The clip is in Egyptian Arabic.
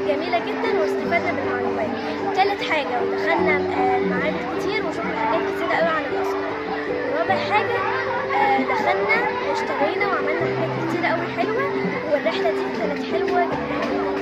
جميلة جدا واستفدنا بالمعلومات تالت حاجة ودخلنا آه، معابد كتير وشفنا حاجات كتيرة قوي عن الآثار ورابع حاجة آه، دخلنا واشترينا وعملنا حاجات كتيرة قوي حلوة والرحلة دي كانت حلوة جدا